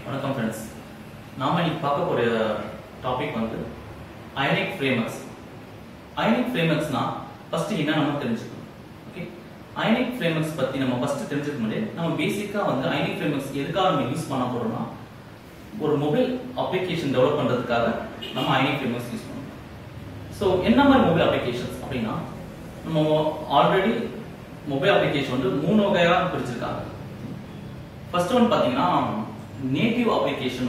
வணக்கம் ஃப்ரெண்ட்ஸ் நாம இன்னைக்கு பார்க்க போற டாபிக் வந்து அயனிக் ஃப்ரேம்வொர்க்ஸ் அயனிக் ஃப்ரேம்வொர்க்ஸ்னா ஃபர்ஸ்ட் என்ன நம்ம தெரிஞ்சுக்கணும் ஓகே அயனிக் ஃப்ரேம்வொர்க்ஸ் பத்தி நம்ம ஃபர்ஸ்ட் தெரிஞ்சுக்க முன்னாடி நம்ம பேசிக்கா வந்து அயனிக் ஃப்ரேம்வொர்க்ஸ் எதுக்காக நம்ம யூஸ் பண்ண போறோம்னா ஒரு மொபைல் அப்ளிகேஷன் டெவலப் பண்றதுக்காக நம்ம அயனிக் ஃப்ரேம்வொர்க்ஸ் யூஸ் பண்ணுவோம் ஸோ என்ன மாதிரி மொபைல் அப்ளிகேஷன்ஸ் அப்படின்னா நம்ம ஆல்ரெடி மொபைல் அப்ளிகேஷன் வந்து மூணு வகையா பிரிச்சிருக்காங்க ஃபர்ஸ்ட் ஒன் பாத்தீங்கன்னா நேட்டிவ் அப்ளிகேஷன்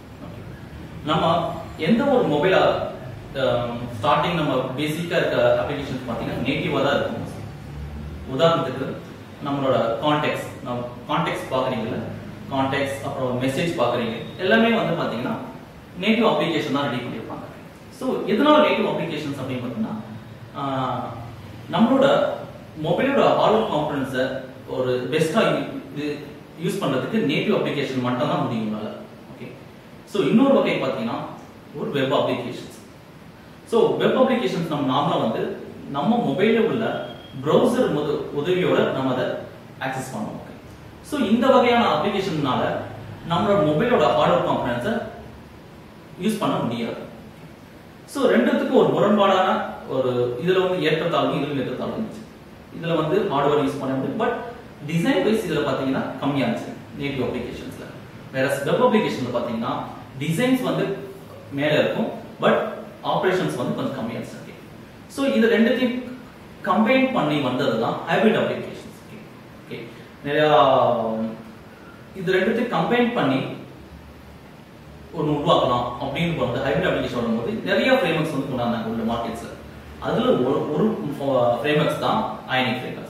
நம்ம எந்த ஒரு மொபைல் ஸ்டார்டிங் நம்ம பேசிக்கா இருக்க அப்ளிகேஷன் பாத்தீங்கன்னா நேட்டிவா தான் இருக்கும் உதாரணத்துக்கு நம்மளோட கான்டெக்ட்ஸ் நம்ம கான்டெக்ட்ஸ் பாக்குறீங்கல்ல கான்டெக்ட்ஸ் அப்புறம் மெசேஜ் பாக்குறீங்க எல்லாமே வந்து பாத்தீங்கன்னா நேட்டிவ் அப்ளிகேஷன் தான் ரெடி பண்ணியிருப்பாங்க ஸோ எதனால நேட்டிவ் அப்ளிகேஷன்ஸ் அப்படின்னு பார்த்தீங்கன்னா ஆஹ், நம்மளோட மொபைலோட ஹார்ட்வேர் காம்பனன்ஸை ஒரு பெஸ்டா இது யூஸ் பண்றதுக்கு நேட்டிவ் அப்ளிகேஷன் மட்டும் தான் முடியும் உங்களால ஓகே ஸோ இன்னொரு வகை பார்த்தீங்கன்னா ஒரு web applications so web applications நம்ம நார்மலா வந்து நம்ம மொபைலில் உள்ள ப்ரௌசர் உதவியோட நம்ம அதை ஆக்சஸ் பண்ணுவோம் ஸோ இந்த வகையான அப்ளிகேஷன்னால நம்மளோட மொபைலோட ஹார்ட்வேர் காம்பனன்ஸை யூஸ் பண்ண முடியாது ஸோ ரெண்டுத்துக்கும் ஒரு முரண்பாடான ஒரு இதுல வந்து ஏற்றத்தாழ்வு இதுல ஏற்றத்தாழ்வு இருந்துச்சு இதுல வந்து ஹார்ட்வேர் யூஸ் பண்ண முடியும் பட் டிசைன் வைஸ் இதுல பாத்தீங்கன்னா கம்மியா இருந்துச்சு நேட்டிவ் அப்ளிகேஷன்ஸ்ல வேற வெப் அப்ளிகேஷன்ல பாத்தீங்கன்னா டிசைன்ஸ் வந்து மேல இருக்கும் பட் ஆபரேஷன்ஸ் வந்து கொஞ்சம் கம்மியா இருந்துச்சு ஸோ இது ரெண்டுத்தையும் கம்பைன் பண்ணி வந்தது தான் ஹைபிரிட் அப்ளிகேஷன்ஸ் ஓகே நிறைய இது ரெண்டுத்தையும் கம்பைன் பண்ணி ஒன்று உருவாக்கலாம் அப்படின்னு வந்து ஹைபிரிட் அப்ளிகேஷன் வரும்போது நிறைய ஃப்ரேம்வொர்க்ஸ் வந்து கொண்டாந்தாங்க உள்ள மார்க்கெட்ஸ்ல அதுல ஒரு ஒரு ஃப்ரேம்வொர்க்ஸ் தான் அயனிக் ஃப்ரேம்வொர்க்ஸ்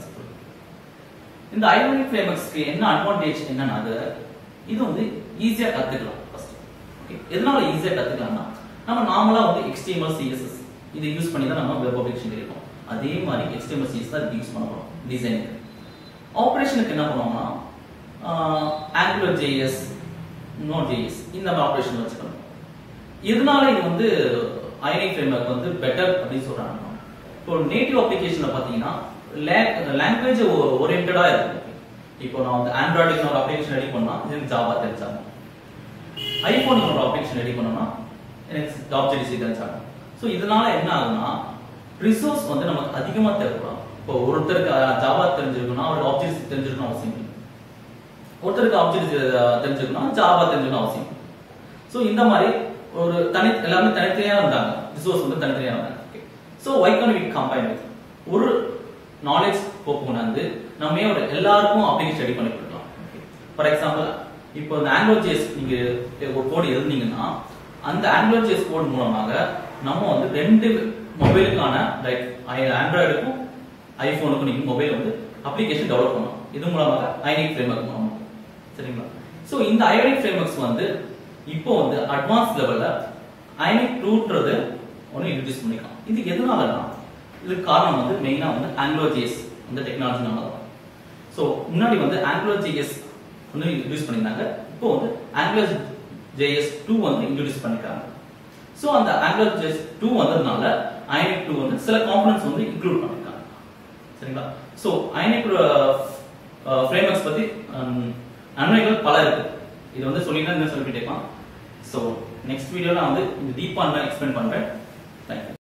இந்த அயனிக் ஃப்ரேம்வொர்க்ஸ்க்கு என்ன அட்வான்டேஜ் என்னன்னா அது இது வந்து ஈஸியா கத்துக்கலாம் ஃபர்ஸ்ட் ஓகே எதனால ஈஸியா கத்துக்கலாம்னா நம்ம நார்மலா வந்து HTML CSS இதை யூஸ் பண்ணி தான் நம்ம வெப் அப்ளிகேஷன் இருக்கும் அதே மாதிரி HTML CSS தான் யூஸ் பண்ண போறோம் டிசைனுக்கு ஆப்ரேஷனுக்கு என்ன பண்ணுவோம்னா ஆங்குலர் ஜேஎஸ் நோட் ஜேஎஸ் இந்த மாதிரி ஆப்ரேஷன் வச்சுக்கணும் இதனால இது வந்து அயனிக் ஃப்ரேம்வொர்க் வந்து பெட்டர் அப்படின்னு சொல்றாங்க இப்போ நேட்டிவ் அப்ளிகேஷன்ல பாத்தீங்கன்னா லாங்குவேஜ் ஓரியன்டா இருக்கும் இப்போ நான் வந்து ஆண்ட்ராய்டுக்கு ஒரு அப்ளிகேஷன் ரெடி பண்ணா எனக்கு ஜாவா தெரிஞ்சாகும் ஐபோனுக்கு ஒரு அப்ளிகேஷன் ரெடி பண்ணோம்னா எனக்கு ஜாப் ஜெடிசி தெரிஞ்சாகும் ஸோ இதனால என்ன ஆகுதுன்னா ரிசோர்ஸ் வந்து நமக்கு அதிகமா தேவைப்படும் இப்போ ஒருத்தருக்கு ஜாவா தெரிஞ்சிருக்கணும் அவருக்கு ஆப்ஜெக்ட்ஸ் தெரிஞ்சிருக்கணும் அவசியம் இல்லை ஒருத்தருக்கு ஆப்ஜெக்ட் தெரிஞ்சுக்கணும் ஜாவா தெரிஞ்சுக்கணும் அவசியம் ஸோ இந்த மாதிரி ஒரு தனி எல்லாமே தனித்தனியா இருந்தாங்க ரிசோர்ஸ் வந்து தனித்தனியா இருந்தாங்க so why can we combine with ஒரு நாலேஜ் போக்கு கொண்டாந்து நம்ம ஏன் ஒரு எல்லாருக்கும் அப்ளிகேஷன் ரெடி பண்ணி கொடுக்கலாம் ஃபார் எக்ஸாம்பிள் இப்போ இந்த ஆங்குலர் ஜேஸ் நீங்க ஒரு கோடு இருந்தீங்கன்னா அந்த ஆங்குலர் ஜேஸ் கோட் மூலமாக நம்ம வந்து ரெண்டு மொபைலுக்கான லைக் ஆண்ட்ராய்டுக்கும் ஐபோனுக்கும் நீங்க மொபைல் வந்து அப்ளிகேஷன் டெவலப் பண்ணலாம் இது மூலமாக ஐனிக் ஃப்ரேம்வொர்க் மூலமாக சரிங்களா சோ இந்த அயோனிக் ஃப்ரேம்வொர்க்ஸ் வந்து இப்போ வந்து அட்வான்ஸ் லெவல்ல அயனிக் டூன்றது ஒன்று இன்ட்ரடியூஸ் பண்ணிக்கலாம் இது எதனாலனா இதுக்கு காரணம் வந்து மெயினா வந்து ஆங்கிலோ ஜேஎஸ் இந்த டெக்னாலஜினால தான் ஸோ முன்னாடி வந்து ஆங்கிலோ ஜேஎஸ் வந்து இன்ட்ரடியூஸ் பண்ணியிருந்தாங்க இப்போ வந்து ஆங்கிலோ ஜேஎஸ் டூ வந்து இன்ட்ரடியூஸ் பண்ணிருக்காங்க ஸோ அந்த ஆங்கிலோ ஜேஎஸ் டூ வந்ததுனால அயனிக் டூ வந்து சில காம்பனன்ஸ் வந்து இன்க்ளூட் பண்ணிருக்காங்க சரிங்களா ஸோ அயனிக் ஃப்ரேம்வொர்க்ஸ் பத்தி ஹம், நன்மைகள் பல இருக்கு இது வந்து சொல்லினா என்ன சொல்லிட்டே இருக்கலாம் ஸோ நெக்ஸ்ட் வீடியோல நான் வந்து இந்த டீப்பா எக்ஸ்பிளைன் பண்றேன் தேங்க்யூ